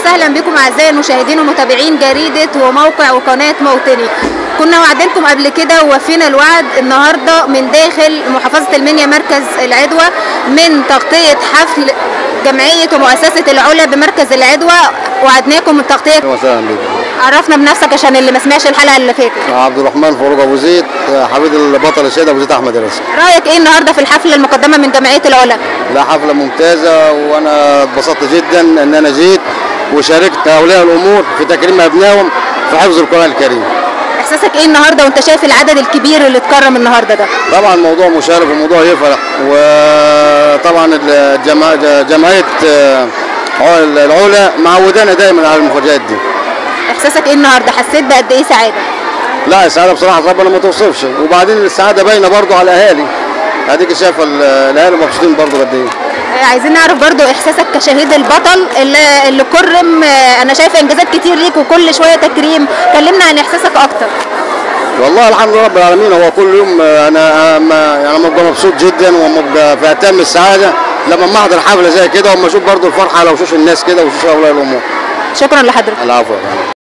وسهلا بكم اعزائي المشاهدين ومتابعين جريده وموقع وقناه موطني كنا وعدنكم قبل كده ووفينا الوعد النهارده من داخل محافظه المنيا مركز العدوى من تغطيه حفل جمعيه ومؤسسه العلا بمركز العدوى وعدناكم التغطيه اهلا وسهلا بك عرفنا بنفسك عشان اللي ما سمعش الحلقه اللي فاتت عبد الرحمن فاروق ابو زيد حفيد البطل الشهيد ابو زيد احمد راسي رايك ايه النهارده في الحفله المقدمه من جمعيه العلا لا حفله ممتازه وانا اتبسطت جدا ان انا جيت وشاركت اولياء الامور في تكريم ابنائهم في حفظ القران الكريم احساسك ايه النهارده وانت شايف العدد الكبير اللي اتكرم النهارده ده طبعا الموضوع مشرف وموضوع يفرح وطبعا الجمع- جمعيه آه، العلا معودانا دايما على المفاجآت دي احساسك ايه النهارده حسيت بقد ايه سعاده لا السعاده بصراحه ربنا ما توصفش وبعدين السعاده باينه برضو على الاهالي اديك شايفه ال- الاهالي مبسوطين برضو قد ايه آه، عايزين نعرف برضو احساسك كشهيد البطل اللي, اللي كرم آه، انا شايفه انجازات كتير ليك وكل شويه تكريم كلمنا عن احساسك اكتر والله الحمد لله رب العالمين هو كل يوم آه، انا ما يعني ببقى مبسوط جدا وببقى في اتم السعاده لما ما احضر حفله زي كده وما اشوف برضو الفرحه على وشوش الناس كده وشوش اولياء الامور شكرا لحضرتك العفو يا فندم.